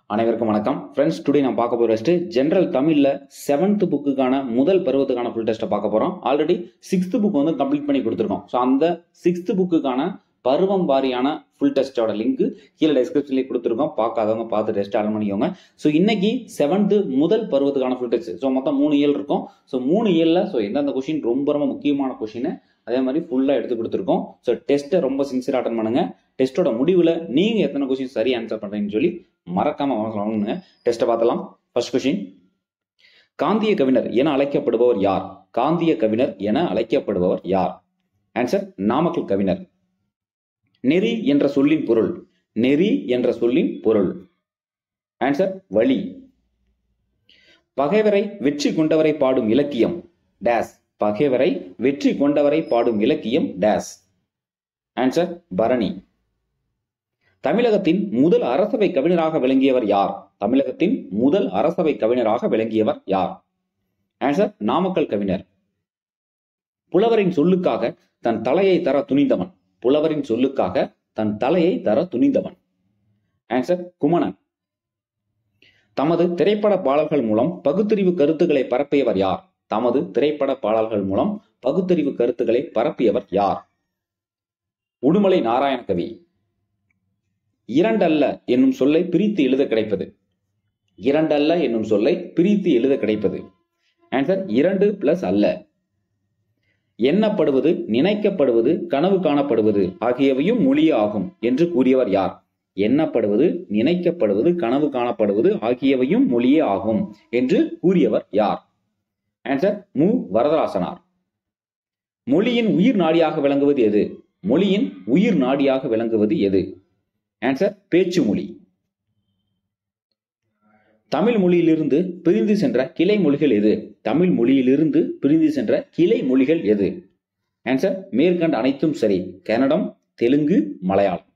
அனைவருக்கும் வணக்கம் friends today நான் பார்க்க போகிற டெஸ்ட் ஜென்ரல் தமிழில் செவன்த் புக்குக்கான முதல் பருவத்துக்கான ஃபுல் டெஸ்ட்டை பார்க்க போகிறோம் ஆல்ரெடி சிக்ஸ்த் புக் வந்து கம்ப்ளீட் பண்ணி கொடுத்துருக்கோம் ஸோ அந்த சிக்ஸ்த் புக்குக்கான பருவம் வாரியான ஃபுல் டெஸ்ட்டோட லிங்க் கீழே டிஸ்கிரிப்ஷன்லேயே கொடுத்துருக்கோம் பார்க்காதவங்க பார்த்து டெஸ்ட் ஆன் பண்ணிக்கோங்க ஸோ இன்னைக்கு செவன்த்து முதல் பருவத்துக்கான ஃபுல் டெஸ்ட் ஸோ மொத்தம் மூணு இயல் இருக்கும் ஸோ மூணு இயலில் ஸோ எந்தெந்த கொஷின் ரொம்ப ரொம்ப முக்கியமான கொஷின் அதே மாதிரி ஃபுல்லாக எடுத்து கொடுத்துருக்கோம் ஸோ டெஸ்ட்டை ரொம்ப சின்சியராக அட்டன் பண்ணுங்க டெஸ்ட்டோட முடிவில் நீங்கள் எத்தனை கொஷின் சரி ஆன்சர் பண்ணுறீங்கன்னு சொல்லி மறக்காம வாங்கணுங்க டெஸ்ட்டை பார்த்தலாம் ஃபர்ஸ்ட் கொஷின் காந்திய கவிஞர் என அழைக்கப்படுபவர் யார் காந்திய கவிஞர் என அழைக்கப்படுபவர் யார் ஆன்சர் நாமக்கல் கவிஞர் நெறி என்ற சொல்லின் பொருள் நெறி என்ற சொல்லின் பொருள் ஆன்சர் வழி பகைவரை வெற்றி கொண்டவரை பாடும் இலக்கியம் டேஸ் பகைவரை வெற்றி கொண்டவரை பாடும் இலக்கியம் டேஸ் ஆன்சர் பரணி தமிழகத்தின் முதல் அரசவை கவிஞராக விளங்கியவர் யார் தமிழகத்தின் முதல் அரசவை கவிஞராக விளங்கியவர் யார் ஆன்சர் நாமக்கல் கவிஞர் புலவரின் சொல்லுக்காக தன் தலையை தர துணிந்தவன் புலவரின் சொல்லுக்காக தன் தலையை தர துணிந்தவன் ஆன்சர் குமணன் தமது திரைப்பட பாடல்கள் மூலம் பகுத்தறிவு கருத்துக்களை பரப்பியவர் யார் தமது திரைப்பட பாடல்கள் மூலம் பகுத்தறிவு கருத்துக்களை பரப்பியவர் யார் உடுமலை நாராயணகவி இரண்டல்ல என்னும் சொல்லை பிரித்து எழுத கிடைப்பது இரண்டல்ல என்னும் சொல்லை பிரித்து எழுத கிடைப்பது ஆன்சர் இரண்டு பிளஸ் அல்ல எண்ணப்படுவது நினைக்கப்படுவது கனவு காணப்படுவது ஆகியவையும் மொழியே ஆகும் என்று கூறியவர் யார் எண்ணப்படுவது நினைக்கப்படுவது கனவு காணப்படுவது ஆகியவையும் மொழியே ஆகும் என்று கூறியவர் யார் ஆன்சர் மு வரதராசனார் மொழியின் உயிர் நாடியாக விளங்குவது எது மொழியின் உயிர் நாடியாக விளங்குவது எது ஆன்சர் பேச்சு மொழி தமிழ் மொழியிலிருந்து பிரிந்து சென்ற கிளை மொழிகள் எது தமிழ் மொழியிலிருந்து பிரிந்து சென்ற கிளை மொழிகள் எது ஆன்சர் மேற்கண்ட அனைத்தும் சரி கன்னடம் தெலுங்கு மலையாளம்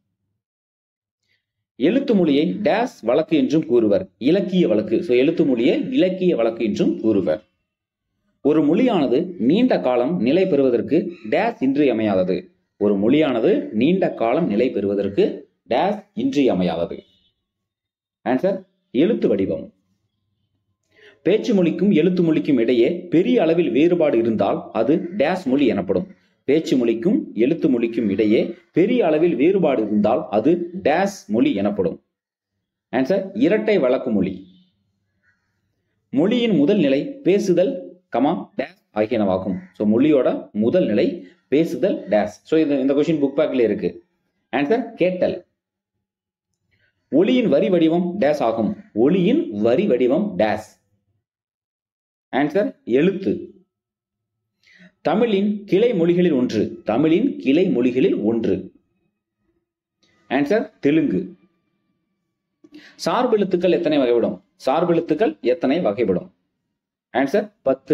எழுத்து மொழியை டேஸ் வழக்கு என்றும் கூறுவர் இலக்கிய வழக்கு ஸோ எழுத்து மொழியை இலக்கிய வழக்கு என்றும் கூறுவர் ஒரு மொழியானது நீண்ட காலம் நிலை பெறுவதற்கு டேஸ் இன்றியமையாதது ஒரு மொழியானது நீண்ட காலம் நிலை பெறுவதற்கு டேஸ் இன்றியமையாதது ஆன்சர் எழுத்து வடிவம் பேச்சு மொழிக்கும் எழுத்து மொழிக்கும் இடையே பெரிய அளவில் வேறுபாடு இருந்தால் அது டேஸ் மொழி எனப்படும் பேச்சு மொழிக்கும் எழுத்து மொழிக்கும் இடையே பெரிய அளவில் வேறுபாடு இருந்தால் அது டேஸ் மொழி எனப்படும் ஆன்சர் இரட்டை வழக்கு மொழி மொழியின் முதல் நிலை பேசுதல் கமா டேஸ் ஆகியனவாகும் ஸோ மொழியோட முதல் நிலை பேசுதல் டேஸ் ஸோ இது இந்த கொஸ்டின் புக் பேக்ல இருக்கு ஆன்சர் கேட்டல் ஒளியின் வரி வடிவம் டேஸ் ஆகும் ஒளியின் வரி வடிவம் டேஸ் ஆன்சர் எழுத்து தமிழின் கிளை மொழிகளில் ஒன்று தமிழின் கிளை மொழிகளில் ஒன்று ஆன்சர் தெலுங்கு சார்பெழுத்துக்கள் எத்தனை வகைப்படும் சார்பெழுத்துக்கள் எத்தனை வகைப்படும் ஆன்சர் பத்து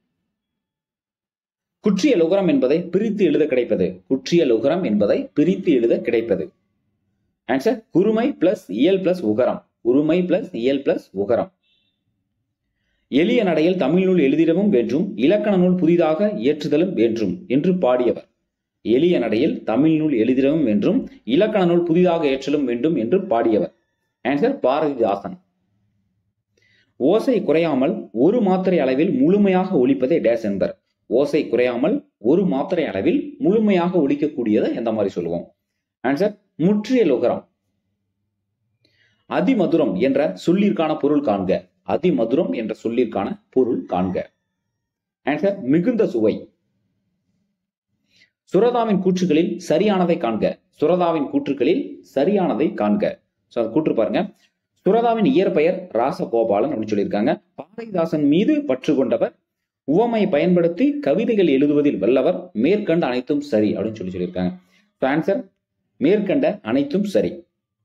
குற்றிய லுகரம் என்பதை பிரித்து எழுத கிடைப்பது குற்றிய லுகரம் என்பதை பிரித்து எழுத கிடைப்பது ஆன்சர் குருமை பிளஸ் இயல் பிளஸ் உகரம் குருமை பிளஸ் இயல் பிளஸ் உகரம் எளிய நடையில் தமிழ் நூல் எழுதிடவும் வேண்டும் இலக்கண நூல் புதிதாக இயற்றுதலும் வேண்டும் என்று பாடியவர் எளிய நடையில் தமிழ் நூல் எழுதிடவும் வேண்டும் இலக்கண நூல் புதிதாக ஏற்றலும் வேண்டும் என்று பாடியவர் ஆன்சர் பாரதிதாசன் ஓசை குறையாமல் ஒரு மாத்திரை அளவில் முழுமையாக ஒழிப்பதை டேஸ் என்பர் ஓசை குறையாமல் ஒரு மாத்திரை அளவில் முழுமையாக ஒழிக்கக்கூடியதை எந்த மாதிரி சொல்லுவோம் ஆன்சர் முற்றிய லுகரம் அதிமதுரம் என்ற சொல்லிற்கான பொருள் காண்க அதிமதுரம் என்ற சொல்லிற்கான பொருள் காண்க ஆன்சர் மிகுந்த சுவை சுரதாவின் கூற்றுகளில் சரியானதை காண்க சுரதாவின் கூற்றுகளில் சரியானதை காண்க ஸோ அது கூற்று பாருங்க சுரதாவின் இயற்பெயர் ராசகோபாலன் அப்படின்னு சொல்லியிருக்காங்க பாரதிதாசன் மீது பற்று கொண்டவர் உவமை பயன்படுத்தி கவிதைகள் எழுதுவதில் வல்லவர் மேற்கண்ட அனைத்தும் சரி அப்படின்னு சொல்லி சொல்லியிருக்காங்க ஆன்சர் மேற்கண்ட அனைத்தும் சரி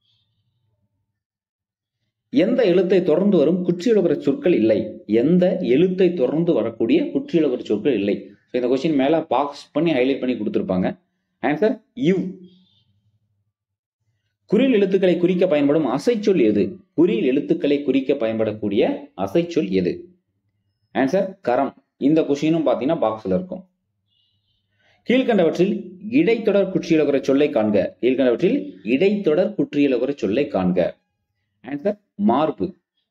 எந்த எழுத்தை தொடர்ந்து வரும் குற்றியலுகிற சொற்கள் இல்லை எந்த எழுத்தை தொடர்ந்து வரக்கூடிய குற்றியலுகிற சொற்கள் இல்லை இந்த கொஸ்டின் மேல பாக்ஸ் பண்ணி ஹைலைட் பண்ணி கொடுத்துருப்பாங்க ஆன்சர் இவ் குறில் எழுத்துக்களை குறிக்க பயன்படும் அசைச்சொல் எது குறில் எழுத்துக்களை குறிக்க பயன்படக்கூடிய அசைச்சொல் எது ஆன்சர் கரம் இந்த கொஸ்டினும் பார்த்தீங்கன்னா பாக்ஸ்ல இருக்கும் கீழ்கண்டவற்றில் இடைத்தொடர் குற்றியலுகிற சொல்லை காண்க கீழ்கண்டவற்றில் இடைத்தொடர் குற்றியலுகிற சொல்லை காண்க ஆன்சர் மார்பு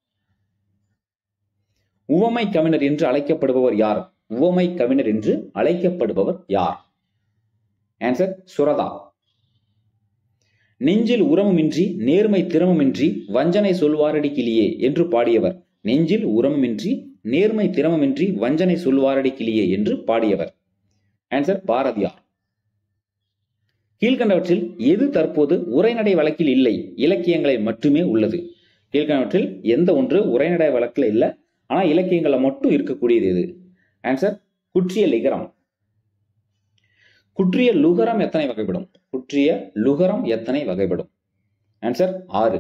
உவமை கவிஞர் என்று அழைக்கப்படுபவர் யார் உவமை கவிஞர் என்று அழைக்கப்படுபவர் யார் ஆன்சர் சுரதா நெஞ்சில் உரமுமின்றி நேர்மை திறமுமின்றி வஞ்சனை சொல்வாரடி கிளியே என்று பாடியவர் நெஞ்சில் உரமுமின்றி நேர்மை திறமுமின்றி வஞ்சனை சொல்வாரடி கிளியே என்று பாடியவர் ஆன்சர் பாரதியார் கீழ்கண்டவற்றில் எது தற்போது உரைநடை வழக்கில் இல்லை இலக்கியங்களில் மட்டுமே உள்ளது கீழ்கண்டவற்றில் எந்த ஒன்று உரைநடை வழக்கில் இல்லை ஆனா இலக்கியங்களை மட்டும் இருக்கக்கூடியது எது ஆன்சர் குற்றிய லிகரம் குற்றிய லுகரம் எத்தனை வகைப்படும் குற்றிய லுகரம் எத்தனை வகைப்படும் ஆன்சர் ஆறு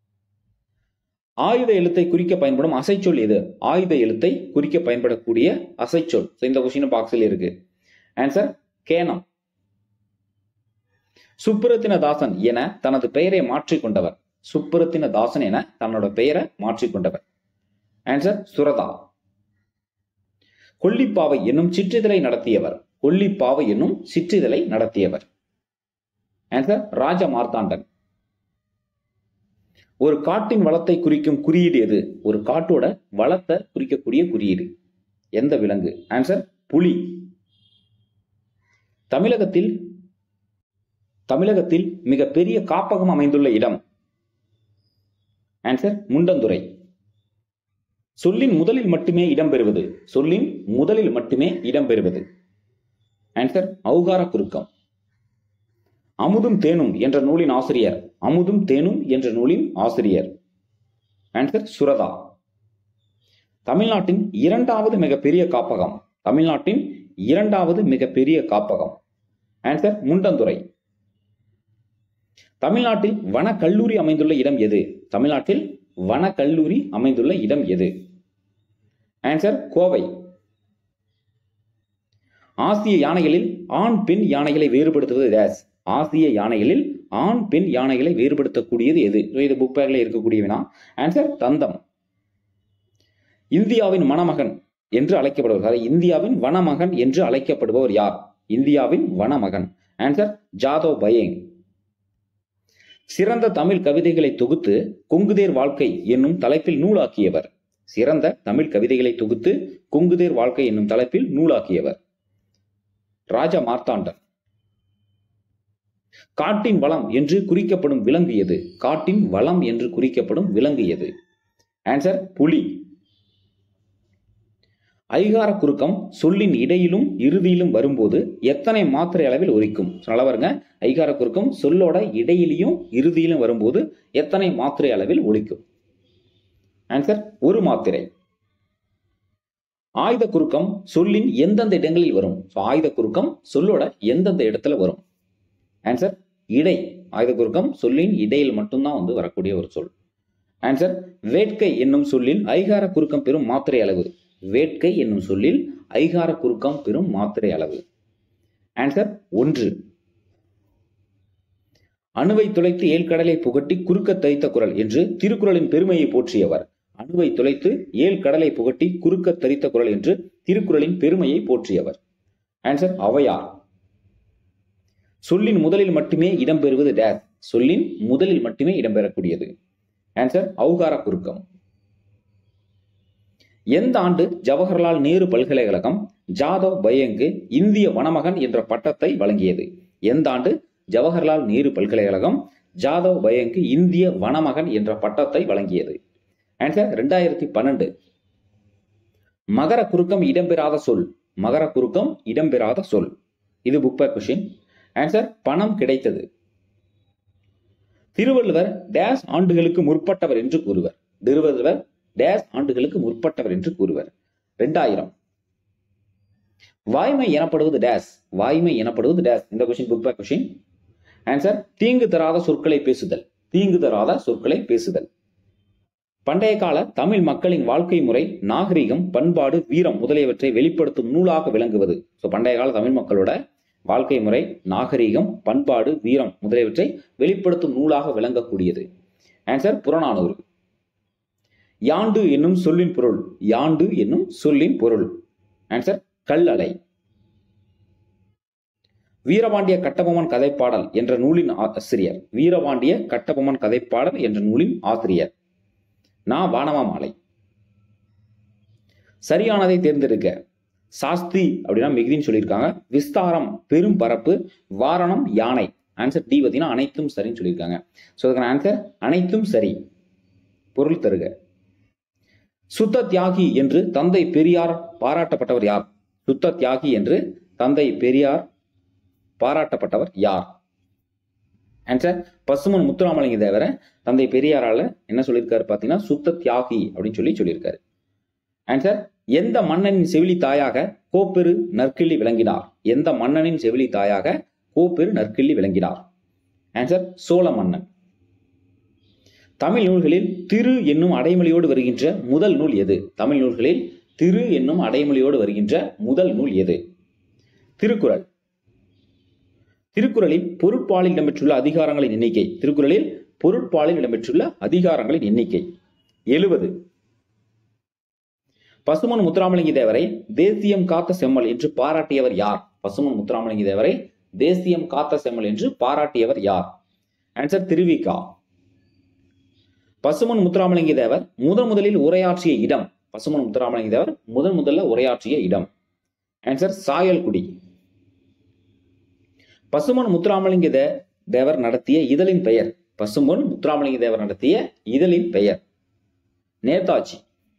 ஆயுத எழுத்தை குறிக்க பயன்படும் அசைச்சொல் எது ஆயுத எழுத்தை குறிக்க பயன்படக்கூடிய அசைச்சொல் So, இந்த கொஸ்டின் பாக்ஸில் இருக்கு ஆன்சர் கேனம் சுப்புரத்தின தாசன் என தனது பெயரை மாற்றிக்கொண்டவர் சுப்புரத்தின தாசன் என தன்னோட பெயரை மாற்றிக்கொண்டவர் ஆன்சர் சுரதா கொல்லிப்பாவை என்னும் சிற்றிதழை நடத்தியவர் கொல்லிப்பாவை என்னும் சிற்றிதழை நடத்தியவர் ஆன்சர் ராஜ மார்த்தாண்டன் ஒரு காட்டின் வளத்தை குறிக்கும் குறியீடு எது ஒரு காட்டோட வளத்தை குறிக்கக்கூடிய குறியீடு எந்த விலங்கு ஆன்சர் புலி தமிழகத்தில் தமிழகத்தில் மிக பெரிய காப்பகம் அமைந்துள்ள இடம் ஆன்சர் முண்டந்துறை சொல்லின் முதலில் மட்டுமே இடம்பெறுவது சொல்லின் முதலில் மட்டுமே இடம்பெறுவது ஆன்சர் ஔகார குறுக்கம் அமுதும் தேனும் என்ற நூலின் ஆசிரியர் அமுதும் தேனும் என்ற நூலின் ஆசிரியர் ஆன்சர் சுரதா தமிழ்நாட்டின் இரண்டாவது மிகப்பெரிய காப்பகம் தமிழ்நாட்டின் இரண்டாவது மிகப்பெரிய காப்பகம் ஆன்சர் முண்டந்துறை தமிழ்நாட்டில் வனக்கல்லூரி அமைந்துள்ள இடம் எது தமிழ்நாட்டில் வனக்கல்லூரி அமைந்துள்ள இடம் எது ஆன்சர் கோவை ஆசிய யானைகளில் ஆண் பெண் யானைகளை வேறுபடுத்துவது டேஸ் ஆசிய யானைகளில் ஆண் பெண் யானைகளை வேறுபடுத்தக்கூடியது எது So, இது புக் பேக்ல இருக்கக்கூடிய வினா ஆன்சர் தந்தம் இந்தியாவின் மணமகன் என்று அழைக்கப்படுவர் அதாவது இந்தியாவின் வனமகன் என்று அழைக்கப்படுபவர் யார் இந்தியாவின் வனமகன் ஆன்சர் ஜாதவ் பயேங் சிறந்த தமிழ் கவிதைகளை தொகுத்து கொங்குதேர் வாழ்க்கை என்னும் தலைப்பில் நூலாக்கியவர் சிறந்த தமிழ் கவிதைகளை தொகுத்து கொங்குதேர் வாழ்க்கை என்னும் தலைப்பில் நூலாக்கியவர் ராஜா மார்த்தாண்டன் காட்டின் வளம் என்று குறிக்கப்படும் விலங்கு எது காட்டின் வளம் என்று குறிக்கப்படும் விலங்கு எது ஆன்சர் புலி ஐகார குறுக்கம் சொல்லின் இடையிலும் இறுதியிலும் வரும்போது எத்தனை மாத்திரை அளவில் ஒலிக்கும் So, நல்லா பாருங்க ஐகார குறுக்கம் சொல்லோட இடையிலையும் இறுதியிலும் வரும்போது எத்தனை மாத்திரை அளவில் ஒலிக்கும் ஆன்சர் ஒரு மாத்திரை ஆயுத குறுக்கம் சொல்லின் எந்தெந்த இடங்களில் வரும் So, ஆயுத குறுக்கம் சொல்லோட எந்தெந்த இடத்துல வரும் ஆன்சர் இடை ஆயுத குறுக்கம் சொல்லின் இடையில் மட்டும்தான் வந்து வரக்கூடிய ஒரு சொல் ஆன்சர் வேட்கை என்னும் சொல்லில் ஐகார குறுக்கம் பெறும் மாத்திரை அளவு வேட்கை என்னும் சொல்லில் ஐகார குறுக்கம் பெறும் மாத்திரை அளவு ஆன்சர் ஒன்று அணுவை துளைத்து ஏழ்கடலை புகட்டி குறுக்க தைத்த குரல் என்று திருக்குறளின் பெருமையை போற்றியவர் அணுவை துளைத்து ஏழ் கடலை புகட்டி குறுக்க தரித்த குரல் என்று திருக்குறளின் பெருமையை போற்றியவர் ஆன்சர் அவையார் சொல்லின் முதலில் மட்டுமே இடம்பெறுவது டேஸ் சொல்லின் முதலில் மட்டுமே இடம்பெறக்கூடியது ஆன்சர் ஔகார குறுக்கம் எந்த ஆண்டு ஜவஹர்லால் நேரு பல்கலைக்கழகம் ஜாதவ் பயங்கு இந்திய வனமகன் என்ற பட்டத்தை வழங்கியது எந்த ஆண்டு ஜவஹர்லால் நேரு பல்கலைக்கழகம் ஜாதவ் பயங்கு இந்திய வனமகன் என்ற பட்டத்தை வழங்கியது ஆன்சர் ரெண்டாயிரத்தி பன்னெண்டு மகர குறுக்கம் இடம்பெறாத சொல் மகர குறுக்கம் இடம்பெறாத சொல் இது புக் பேக் கொஷின் ஆன்சர் பணம் கிடைத்தது திருவள்ளுவர் டேஸ் ஆண்டுகளுக்கு முற்பட்டவர் என்று கூறுவர் திருவள்ளுவர் டேஸ் ஆண்டுகளுக்கு முற்பட்டவர் என்று கூறுவர் ரெண்டாயிரம் வாய்மை எனப்படுவது டேஸ் வாய்மை எனப்படுவது டேஸ் இந்த question book back question answer தீங்கு தராத சொற்களை பேசுதல் தீங்கு தராத சொற்களை பேசுதல் பண்டைய கால தமிழ் மக்களின் வாழ்க்கை முறை நாகரிகம் பண்பாடு வீரம் முதலியவற்றை வெளிப்படுத்தும் நூலாக விளங்குவது ஸோ பண்டைய கால தமிழ் மக்களோட வாழ்க்கை முறை நாகரிகம் பண்பாடு வீரம் முதலியவற்றை வெளிப்படுத்தும் நூலாக விளங்கக்கூடியது ஆன்சர் புறநானூறு யாண்டு என்னும் சொல்லின் பொருள் யாண்டு என்னும் சொல்லின் பொருள் ஆன்சர் கல்லலை வீரபாண்டிய கட்டபொம்மன் கதைப்பாடல் என்ற நூலின் ஆசிரியர் வீரபாண்டிய கட்டபொம்மன் கதைப்பாடல் என்ற நூலின் ஆசிரியர் நான் வானவா மாலை சரியானதை தேர்ந்தெடுக்க சாஸ்தி அப்படின்னா மிகுதின்னு சொல்லியிருக்காங்க விஸ்தாரம் பெரும் பரப்பு வாரணம் யானை ஆன்சர் டி பார்த்தீங்கன்னா அனைத்தும் சரின்னு சொல்லியிருக்காங்க ஸோ அதுக்கான ஆன்சர் அனைத்தும் சரி பொருள் தருக சுத்த தியாகி என்று தந்தை பெரியார் பாராட்டப்பட்டவர் யார் சுத்த தியாகி என்று தந்தை பெரியார் பாராட்டப்பட்டவர் யார் ஆன்சர் பசுமன் முத்துராமலிங்க தேவரை தந்தை பெரியாரால என்ன சொல்லியிருக்காரு பார்த்தீங்கன்னா சுத்த தியாகி அப்படின்னு சொல்லி சொல்லியிருக்காரு ஆன்சர் எந்த மன்னனின் செவிலி தாயாக கோப்பெரு நற்கிள்ளி விளங்கினார் எந்த மன்னனின் செவிலி தாயாக கோப்பெரு நற்கிள்ளி விளங்கினார் ஆன்சர் சோழ மன்னன் தமிழ் நூல்களில் திரு என்னும் அடைமொழியோடு வருகின்ற முதல் நூல் எது தமிழ் நூல்களில் திரு என்னும் அடைமொழியோடு வருகின்ற முதல் நூல் எது திருக்குறள் திருக்குறளில் பொருட்பாலில் இடம்பெற்றுள்ள அதிகாரங்களின் எண்ணிக்கை திருக்குறளில் பொருட்பாலில் இடம்பெற்றுள்ள அதிகாரங்களின் எண்ணிக்கை எழுபது பசுமன் முத்துராமலிங்க தேவரை தேசியம் காத்த செம்மல் என்று பாராட்டியவர் யார் பசுமன் முத்துராமலிங்க தேவரை தேசியம் காத்த செம்மல் என்று பாராட்டியவர் யார் ஆன்சர் திருவிகா பசுமன் முத்துராமலிங்க தேவர் முதன் முதலில் உரையாற்றிய இடம் பசுமன் முத்துராமலிங்க தேவர் முதன் முதல்ல உரையாற்றிய இடம் ஆன்சர் சாயல்குடி பசுமன் முத்துராமலிங்க தே தேவர் நடத்திய இதழின் பெயர் பசுமன் முத்துராமலிங்க தேவர் நடத்திய இதழின் பெயர் நேதாஜி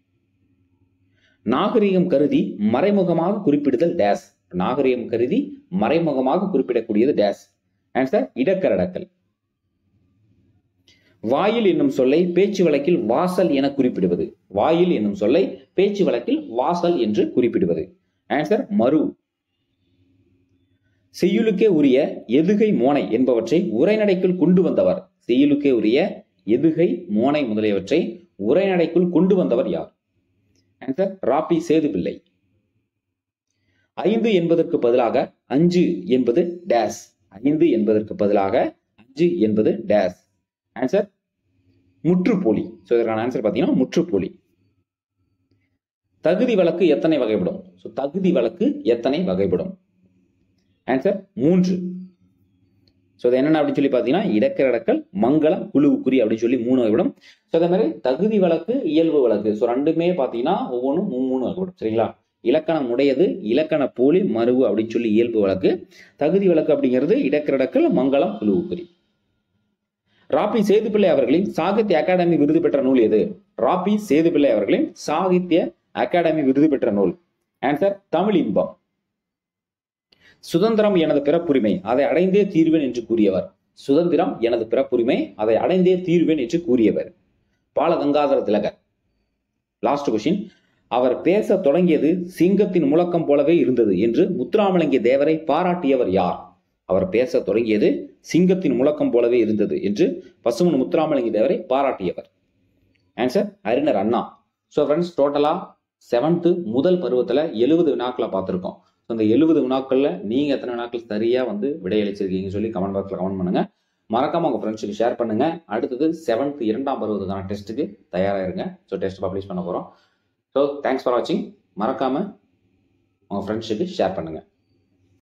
நாகரிகம் கருதி மறைமுகமாக குறிப்பிடுதல் டேஸ் நாகரிகம் கருதி மறைமுகமாக குறிப்பிடக்கூடியது டேஸ் ஆன்சர் இடக்கரடக்கல் வாயில் என்னும் சொல்லை பேச்சு வழக்கில் வாசல் என குறிப்பிடுவது வாயில் என்னும் சொல்லை பேச்சு வழக்கில் வாசல் என்று குறிப்பிடுவது ஆன்சர் மறு செய்யுளுக்கே உரிய எதுகை மோனை என்பவற்றை உரைநடைக்குள் கொண்டு வந்தவர் செய்யுளுக்கே உரிய எதுகை மோனை முதலியவற்றை உரைநடைக்குள் கொண்டு வந்தவர் யார் ஆன்சர் ராபி சேதுபிள்ளை ஐந்து என்பதற்கு பதிலாக அஞ்சு என்பது டேஸ் ஐந்து என்பதற்கு பதிலாக அஞ்சு என்பது டேஸ் ஆன்சர் முற்றுப்போலி ஸோ இதற்கான ஆன்சர் பார்த்தீங்கன்னா முற்றுப்போலி தகுதி வழக்கு எத்தனை வகைப்படும் ஸோ தகுதி வழக்கு எத்தனை வகைப்படும் ஆன்சர் மூன்று ஸோ அது என்னென்ன அப்படின்னு சொல்லி பார்த்தீங்கன்னா இடக்கரடக்கல் மங்களம் குழுவுக்குறி அப்படின்னு சொல்லி மூணு வகைப்படும் ஸோ அதே மாதிரி தகுதி வழக்கு இயல்பு வழக்கு ஸோ ரெண்டுமே பார்த்தீங்கன்னா ஒவ்வொன்றும் மூணு மூணு வகைப்படும் சரிங்களா இலக்கணம் உடையது இலக்கண போலி மருவு அப்படின்னு சொல்லி இயல்பு வழக்கு தகுதி வழக்கு அப்படிங்கிறது இடக்கரடக்கல் மங்களம் குழுவுக்குறி ராபி சேதுப்பிள்ளை அவர்களின் சாகித்ய அகாடமி விருது பெற்ற நூல் எது ராபி சேதுப்பிள்ளை அவர்களின் சாகித்ய அகாடமி விருது பெற்ற நூல் ஆன்சர் தமிழ் இன்பம் சுதந்திரம் எனது பிறப்புரிமை அதை அடைந்தே தீர்வேன் என்று கூறியவர் சுதந்திரம் எனது பிறப்புரிமை அதை அடைந்தே தீர்வேன் என்று கூறியவர் பாலகங்காதர திலகர் லாஸ்ட் கொஸ்டின் அவர் பேச தொடங்கியது சிங்கத்தின் முழக்கம் போலவே இருந்தது என்று முத்துராமலிங்க தேவரை பாராட்டியவர் யார் அவர் பேச தொடங்கியது சிங்கத்தின் முழக்கம் போலவே இருந்தது என்று பசுமன் முத்துராமலிங்க தேவரை பாராட்டியவர் ஆன்சர் அறிஞர் அண்ணா ஸோ ஃப்ரெண்ட்ஸ் டோட்டலாக செவன்த்து முதல் பருவத்தில் எழுபது வினாக்களை பார்த்துருக்கோம் ஸோ அந்த எழுபது வினாக்களில் நீங்கள் எத்தனை வினாக்கள் சரியாக வந்து விடையளிச்சிருக்கீங்கன்னு சொல்லி கமெண்ட் பாக்ஸில் கமெண்ட் பண்ணுங்கள் மறக்காமல் உங்கள் ஃப்ரெண்ட்ஸுக்கு ஷேர் பண்ணுங்கள் அடுத்தது செவன்த் இரண்டாம் பருவத்துக்கான டெஸ்ட்டுக்கு தயாராக இருங்க ஸோ டெஸ்ட் பப்ளிஷ் பண்ண போகிறோம் ஸோ தேங்க்ஸ் ஃபார் வாட்சிங் மறக்காமல் உங்கள் ஃப்ரெண்ட்ஸுக்கு ஷேர் பண்ணுங்கள்